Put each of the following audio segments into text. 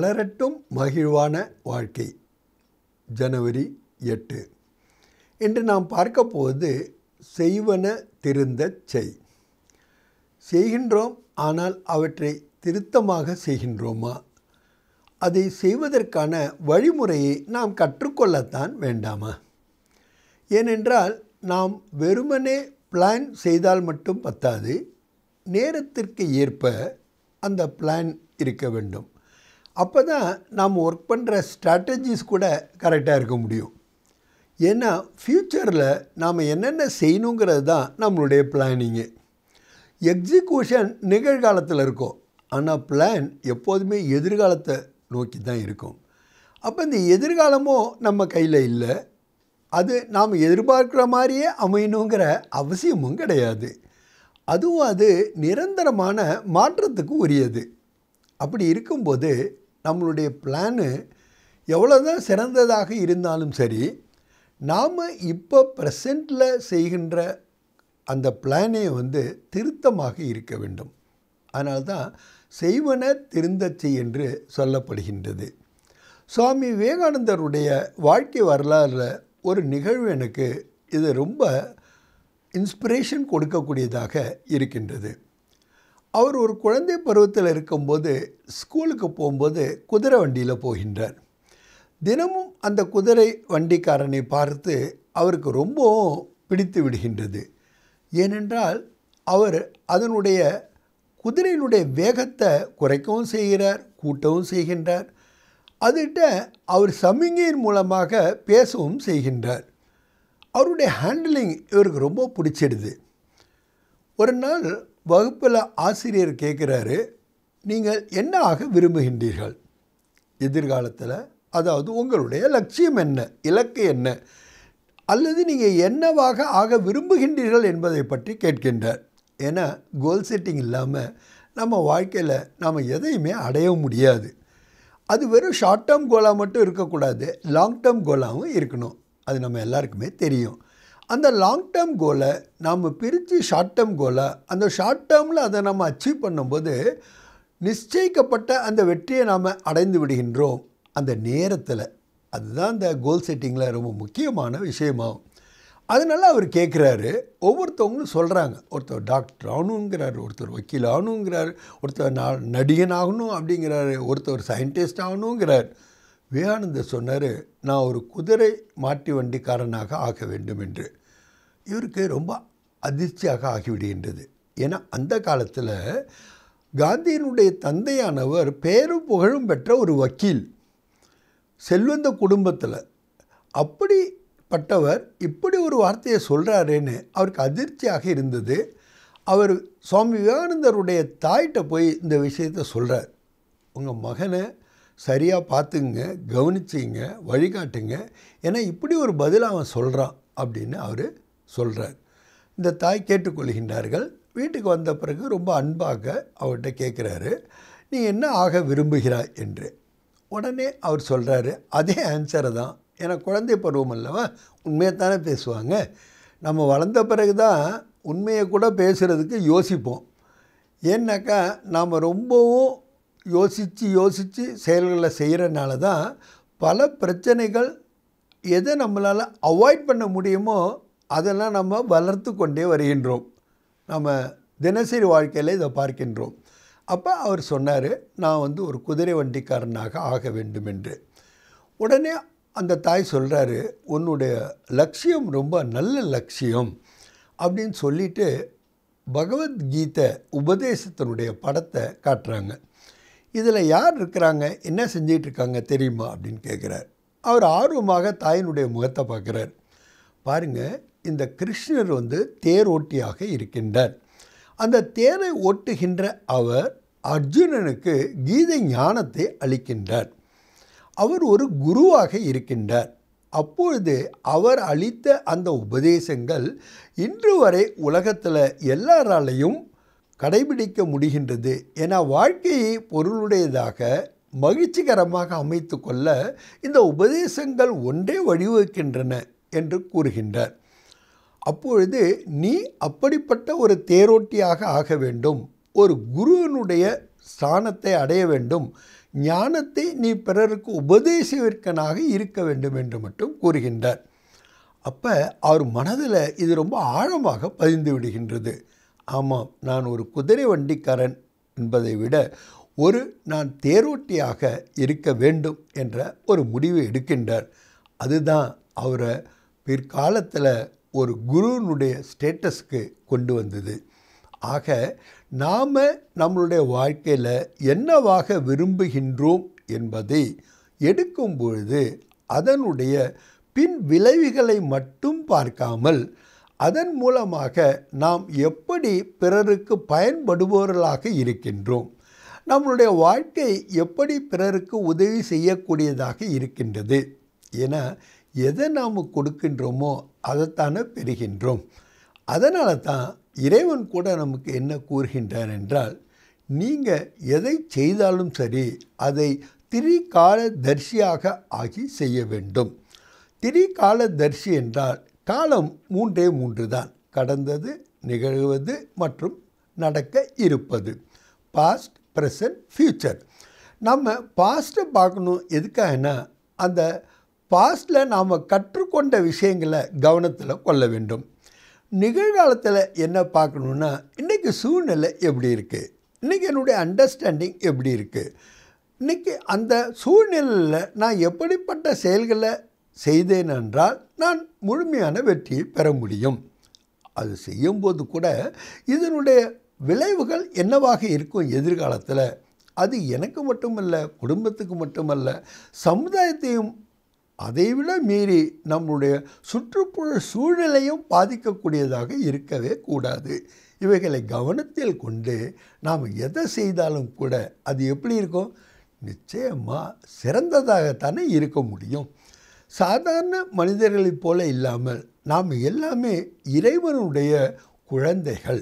மலரட்டும் மகிழ்வான வாழ்க்கை ஜனவரி எட்டு இன்று நாம் பார்க்க போவது செய்வன திருந்தச் செய் செய்கின்றோம் ஆனால் அவற்றை திருத்தமாக செய்கின்றோமா அதை செய்வதற்கான வழிமுறையை நாம் கற்றுக்கொள்ளத்தான் வேண்டாமா ஏனென்றால் நாம் வெறுமனே பிளான் செய்தால் மட்டும் பத்தாது நேரத்திற்கு ஏற்ப அந்த பிளான் இருக்க வேண்டும் அப்போ தான் நாம் ஒர்க் பண்ணுற ஸ்ட்ராட்டஜிஸ் கூட கரெக்டாக இருக்க முடியும் ஏன்னா ஃப்யூச்சரில் நாம் என்னென்ன செய்யணுங்கிறது தான் நம்மளுடைய பிளானிங்கு எக்ஸிக்யூஷன் நிகழ்காலத்தில் இருக்கும் ஆனால் பிளான் எப்போதுமே எதிர்காலத்தை நோக்கி தான் இருக்கும் அப்போ இந்த எதிர்காலமும் நம்ம கையில் இல்லை அது நாம் எதிர்பார்க்குற மாதிரியே அமையணுங்கிற அவசியமும் கிடையாது அதுவும் அது நிரந்தரமான மாற்றத்துக்கு உரியது அப்படி இருக்கும்போது நம்மளுடைய பிளானு எவ்வளோதான் சிறந்ததாக இருந்தாலும் சரி நாம் இப்போ ப்ரெசண்டில் செய்கின்ற அந்த பிளானே வந்து திருத்தமாக இருக்க வேண்டும் அதனால தான் செய்வன திருந்தச்சி என்று சொல்லப்படுகின்றது சுவாமி விவேகானந்தருடைய வாழ்க்கை வரலாறில் ஒரு நிகழ்வு எனக்கு இது ரொம்ப இன்ஸ்பிரேஷன் கொடுக்கக்கூடியதாக இருக்கின்றது அவர் ஒரு குழந்தை பருவத்தில் இருக்கும்போது ஸ்கூலுக்கு போகும்போது குதிரை வண்டியில் போகின்றார் தினமும் அந்த குதிரை வண்டிக்காரனை பார்த்து அவருக்கு ரொம்பவும் பிடித்து விடுகின்றது ஏனென்றால் அவர் அதனுடைய குதிரையினுடைய வேகத்தை குறைக்கவும் செய்கிறார் கூட்டவும் செய்கின்றார் அதுகிட்ட அவர் சமிங்கையின் மூலமாக பேசவும் செய்கின்றார் அவருடைய ஹேண்டிலிங் இவருக்கு ரொம்ப பிடிச்சிடுது ஒரு நாள் வகுப்பில் ஆசிரியர் கேட்குறாரு நீங்கள் என்ன ஆக விரும்புகின்றீர்கள் எதிர்காலத்தில் அதாவது உங்களுடைய லட்சியம் என்ன இலக்கு என்ன அல்லது நீங்கள் என்னவாக ஆக விரும்புகின்றீர்கள் என்பதை பற்றி கேட்கின்றார் ஏன்னா கோல் செட்டிங் இல்லாமல் நம்ம வாழ்க்கையில் நாம் எதையுமே அடைய முடியாது அது வெறும் ஷார்ட் டேர்ம் கோலாக மட்டும் இருக்கக்கூடாது லாங் டேர்ம் கோலாகவும் இருக்கணும் அது நம்ம எல்லாருக்குமே தெரியும் அந்த லாங் டேர்ம் கோலை நாம் பிரித்து ஷார்ட் டேர்ம் கோலை அந்த ஷார்ட் டேர்மில் அதை நம்ம அச்சீவ் பண்ணும்போது நிச்சயிக்கப்பட்ட அந்த வெற்றியை நாம் அடைந்து விடுகின்றோம் அந்த நேரத்தில் அதுதான் இந்த கோல் செட்டிங்கில் ரொம்ப முக்கியமான விஷயமாகும் அதனால் அவர் கேட்குறாரு ஒவ்வொருத்தவங்களும் சொல்கிறாங்க ஒருத்தர் டாக்டர் ஆகணுங்கிறார் ஒருத்தர் வக்கீல் ஆகணுங்கிறார் ஒருத்தர் நா நடிகன் ஆகணும் அப்படிங்கிறாரு ஒருத்தர் சயின்டிஸ்ட் ஆகணுங்கிறார் விவேகானந்தர் சொன்னார் நான் ஒரு குதிரை மாட்டி வண்டிக்காரனாக ஆக வேண்டும் என்று இவருக்கு ரொம்ப அதிர்ச்சியாக ஆகிவிடுகின்றது ஏன்னா அந்த காலத்தில் காந்தியினுடைய தந்தையானவர் பேரும் புகழும் பெற்ற ஒரு வக்கீல் செல்வந்த குடும்பத்தில் அப்படிப்பட்டவர் இப்படி ஒரு வார்த்தையை சொல்கிறாரேன்னு அவருக்கு அதிர்ச்சியாக இருந்தது அவர் சுவாமி விவேகானந்தருடைய தாயிட்ட போய் இந்த விஷயத்த சொல்கிறார் உங்கள் மகனை சரியாக பார்த்துங்க கவனிச்சிங்க வழிகாட்டுங்க ஏன்னா இப்படி ஒரு பதில் அவன் சொல்கிறான் அப்படின்னு அவர் சொல்கிறார் இந்த தாய் கேட்டுக்கொள்கின்றார்கள் வீட்டுக்கு வந்த பிறகு ரொம்ப அன்பாக அவர்கிட்ட கேட்குறாரு நீ என்ன ஆக விரும்புகிறாய் என்று உடனே அவர் சொல்கிறாரு அதே ஆன்சரை தான் ஏன்னா குழந்தை பருவம் அல்லவா உண்மையை தானே பேசுவாங்க நம்ம வளர்ந்த பிறகு தான் உண்மையை கூட பேசுகிறதுக்கு யோசிப்போம் ஏன்னாக்கா நாம் ரொம்பவும் யோசித்து யோசித்து செயல்களை செய்கிறனால தான் பல பிரச்சனைகள் எதை நம்மளால் அவாய்ட் பண்ண முடியுமோ அதெல்லாம் நம்ம வளர்த்து கொண்டே வருகின்றோம் நம்ம தினசரி வாழ்க்கையில் இதை பார்க்கின்றோம் அப்போ அவர் சொன்னார் நான் வந்து ஒரு குதிரை வண்டிக்காரனாக ஆக வேண்டும் என்று உடனே அந்த தாய் சொல்கிறாரு உன்னுடைய லட்சியம் ரொம்ப நல்ல லட்சியம் அப்படின்னு சொல்லிட்டு பகவத்கீதை உபதேசத்தினுடைய படத்தை காட்டுறாங்க இதில் யார் இருக்கிறாங்க என்ன செஞ்சிட்ருக்காங்க தெரியுமா அப்படின்னு கேட்குறார் அவர் ஆர்வமாக தாயினுடைய முகத்தை பார்க்குறார் பாருங்கள் இந்த கிருஷ்ணர் வந்து தேரோட்டியாக இருக்கின்றார் அந்த தேரை ஓட்டுகின்ற அவர் அர்ஜுனனுக்கு கீதை ஞானத்தை அளிக்கின்றார் அவர் ஒரு குருவாக இருக்கின்றார் அப்பொழுது அவர் அளித்த அந்த உபதேசங்கள் இன்று வரை உலகத்தில் எல்லாராலையும் கடைபிடிக்க முடிகின்றது ஏன்னா வாழ்க்கையை பொருளுடையதாக மகிழ்ச்சிகரமாக அமைத்து கொள்ள இந்த உபதேசங்கள் ஒன்றே வழிவகுக்கின்றன என்று கூறுகின்றார் அப்பொழுது நீ அப்படிப்பட்ட ஒரு தேரோட்டியாக ஆக வேண்டும் ஒரு குருவினுடைய ஸ்தானத்தை அடைய வேண்டும் ஞானத்தை நீ பிறருக்கு உபதேசிவிற்கனாக இருக்க வேண்டும் என்று மட்டும் கூறுகின்றார் அப்போ அவர் மனதில் இது ரொம்ப ஆழமாக பதிந்து விடுகின்றது ஆமாம் நான் ஒரு குதிரை வண்டிக்காரன் என்பதை விட ஒரு நான் தேரோட்டியாக இருக்க வேண்டும் என்ற ஒரு முடிவை எடுக்கின்றார் அதுதான் அவரை பிற்காலத்தில் ஒரு குருவினுடைய ஸ்டேட்டஸ்க்கு கொண்டு வந்தது ஆக நாம் நம்மளுடைய வாழ்க்கையில் என்னவாக விரும்புகின்றோம் என்பதை எடுக்கும் பொழுது அதனுடைய பின் விளைவுகளை மட்டும் பார்க்காமல் அதன் மூலமாக நாம் எப்படி பிறருக்கு பயன்படுபவர்களாக இருக்கின்றோம் நம்மளுடைய வாழ்க்கை எப்படி பிறருக்கு உதவி செய்யக்கூடியதாக இருக்கின்றது ஏன்னா எதை நாம் கொடுக்கின்றோமோ அதைத்தானே பெறுகின்றோம் அதனால தான் இறைவன் கூட நமக்கு என்ன கூறுகின்றார் என்றால் நீங்கள் எதை செய்தாலும் சரி அதை திரிகால தரிசியாக ஆகி செய்ய வேண்டும் திரிகால தரிசி என்றால் காலம் மூன்றே மூன்று தான் கடந்தது நிகழ்வது மற்றும் நடக்க இருப்பது பாஸ்ட் ப்ரெசன்ட் ஃப்யூச்சர் நம்ம பாஸ்ட்டை பார்க்கணும் எதுக்காகனா அந்த பாஸ்டில் நாம் கற்றுக்கொண்ட விஷயங்களை கவனத்தில் கொள்ள வேண்டும் நிகழ்காலத்தில் என்ன பார்க்கணுன்னா இன்றைக்கி சூழ்நிலை எப்படி இருக்குது இன்றைக்கி என்னுடைய அண்டர்ஸ்டாண்டிங் எப்படி இருக்குது இன்றைக்கி அந்த சூழ்நிலையில் நான் எப்படிப்பட்ட செயல்களை செய்தேன் என்றால் நான் முழுமையான வெற்றியை பெற முடியும் அது செய்யும்போது கூட இதனுடைய விளைவுகள் என்னவாக இருக்கும் எதிர்காலத்தில் அது எனக்கு மட்டுமல்ல குடும்பத்துக்கு மட்டுமல்ல சமுதாயத்தையும் அதைவிட மீறி நம்முடைய சுற்றுப்புற சூழலையும் பாதிக்கக்கூடியதாக இருக்கவே கூடாது இவைகளை கவனத்தில் கொண்டு நாம் எதை செய்தாலும் கூட அது எப்படி இருக்கும் நிச்சயமாக சிறந்ததாகத்தானே இருக்க முடியும் சாதாரண மனிதர்களைப் போல இல்லாமல் நாம் எல்லாமே இறைவனுடைய குழந்தைகள்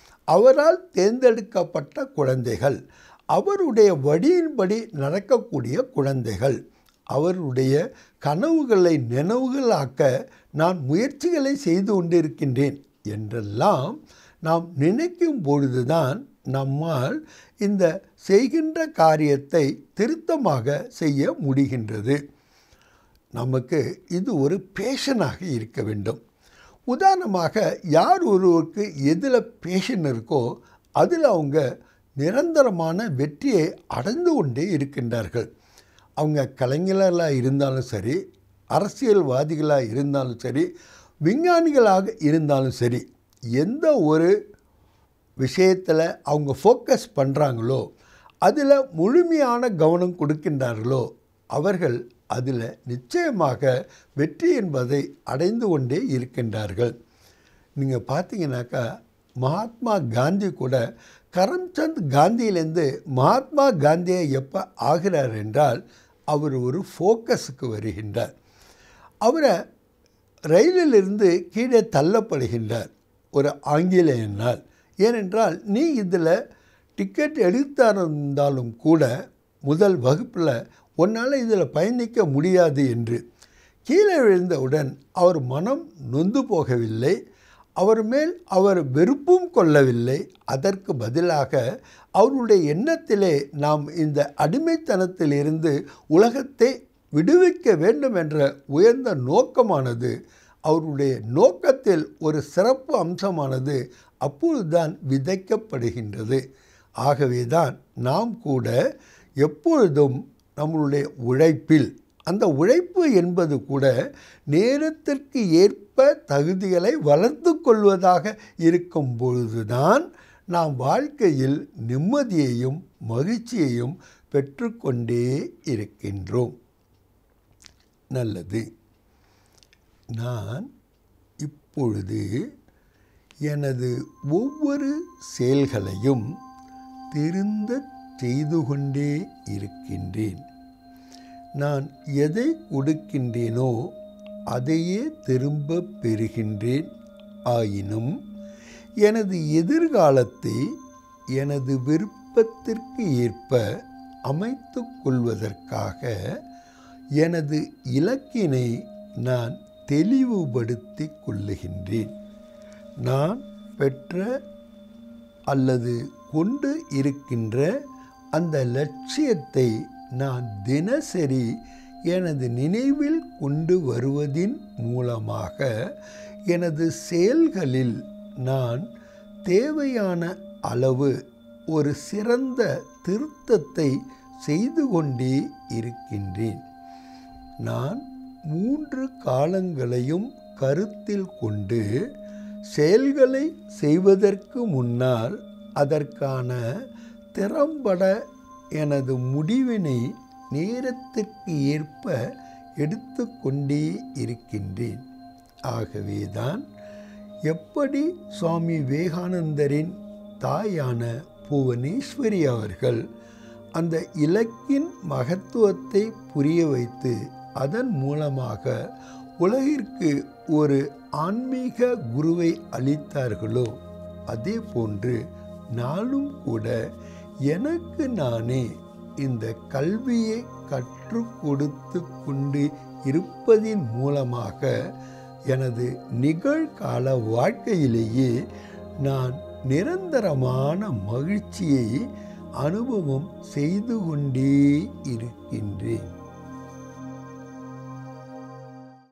அவரால் தேர்ந்தெடுக்கப்பட்ட குழந்தைகள் அவருடைய வழியின்படி நடக்கக்கூடிய குழந்தைகள் அவருடைய கனவுகளை நினைவுகளாக்க நான் முயற்சிகளை செய்து கொண்டிருக்கின்றேன் என்றெல்லாம் நாம் நினைக்கும் பொழுதுதான் நம்மால் இந்த செய்கின்ற காரியத்தை திருத்தமாக செய்ய முடிகின்றது நமக்கு இது ஒரு பேஷனாக இருக்க வேண்டும் உதாரணமாக யார் ஒருவருக்கு எதில் பேஷன் இருக்கோ அதில் அவங்க நிரந்தரமான வெற்றியை அடைந்து கொண்டே இருக்கின்றார்கள் அவங்க கலைஞர்களாக இருந்தாலும் சரி அரசியல்வாதிகளாக இருந்தாலும் சரி விஞ்ஞானிகளாக இருந்தாலும் சரி எந்த ஒரு விஷயத்தில் அவங்க ஃபோக்கஸ் பண்ணுறாங்களோ அதில் முழுமையான கவனம் கொடுக்கின்றார்களோ அவர்கள் அதில் நிச்சயமாக வெற்றி என்பதை அடைந்து கொண்டே இருக்கின்றார்கள் நீங்கள் பார்த்தீங்கன்னாக்கா மகாத்மா காந்தி கூட கரம்சந்த் காந்தியிலேருந்து மகாத்மா காந்தியை எப்போ ஆகிறார் என்றால் அவர் ஒரு ஃபோக்கஸுக்கு வருகின்றார் அவரை ரயிலிலிருந்து கீழே தள்ளப்படுகின்றார் ஒரு ஆங்கிலேயனால் ஏனென்றால் நீ இதில் டிக்கெட் எடுத்திருந்தாலும் கூட முதல் வகுப்பில் உன்னால் இதில் பயணிக்க முடியாது என்று கீழே விழுந்தவுடன் அவர் மனம் நொந்து போகவில்லை அவர் மேல் அவர் வெறுப்பும் கொள்ளவில்லை அதற்கு பதிலாக அவருடைய எண்ணத்திலே நாம் இந்த அடிமைத்தனத்திலிருந்து உலகத்தை விடுவிக்க வேண்டும் என்ற உயர்ந்த நோக்கமானது அவருடைய நோக்கத்தில் ஒரு சிறப்பு அம்சமானது அப்பொழுதுதான் விதைக்கப்படுகின்றது ஆகவே தான் நாம் கூட எப்பொழுதும் நம்மளுடைய உழைப்பில் அந்த உழைப்பு என்பது கூட நேரத்திற்கு ஏற்ப தகுதிகளை வளர்த்து கொள்வதாக இருக்கும் பொழுதுதான் நாம் வாழ்க்கையில் நிம்மதியையும் மகிழ்ச்சியையும் பெற்றுக்கொண்டே இருக்கின்றோம் நல்லது நான் இப்பொழுது எனது ஒவ்வொரு செயல்களையும் திருந்த செய்து கொண்டே இருக்கின்றேன் நான் எதை கொடுக்கின்றேனோ அதையே திரும்ப பெறுகின்றேன் ஆயினும் எனது எதிர்காலத்தை எனது விருப்பத்திற்கு ஏற்ப அமைத்து கொள்வதற்காக எனது இலக்கினை நான் தெளிவுபடுத்தி கொள்ளுகின்றேன் நான் பெற்ற அல்லது கொண்டு இருக்கின்ற அந்த லட்சியத்தை நான் தினசரி எனது நினைவில் கொண்டு வருவதின் மூலமாக எனது செயல்களில் நான் தேவையான அளவு ஒரு சிறந்த திருத்தத்தை செய்து கொண்டே இருக்கின்றேன் நான் மூன்று காலங்களையும் கருத்தில் கொண்டு செயல்களை செய்வதற்கு முன்னால் அதற்கான திறம்பட எனது முடிவினை நேரத்திற்கு ஏற்ப எடுத்துக்கொண்டே இருக்கின்றேன் ஆகவேதான் எப்படி சுவாமி விவேகானந்தரின் தாயான புவனேஸ்வரி அவர்கள் அந்த இலக்கின் மகத்துவத்தை புரிய வைத்து அதன் மூலமாக உலகிற்கு ஒரு ஆன்மீக குருவை அளித்தார்களோ அதே போன்று நாளும் கூட எனக்கு நானே இந்த கல்வியை கற்றுக் கொடுத்து கொண்டு இருப்பதின் மூலமாக எனது நிகழ்கால வாழ்க்கையிலேயே நான் நிரந்தரமான மகிழ்ச்சியை அனுபவம் செய்து கொண்டே இருக்கின்றேன்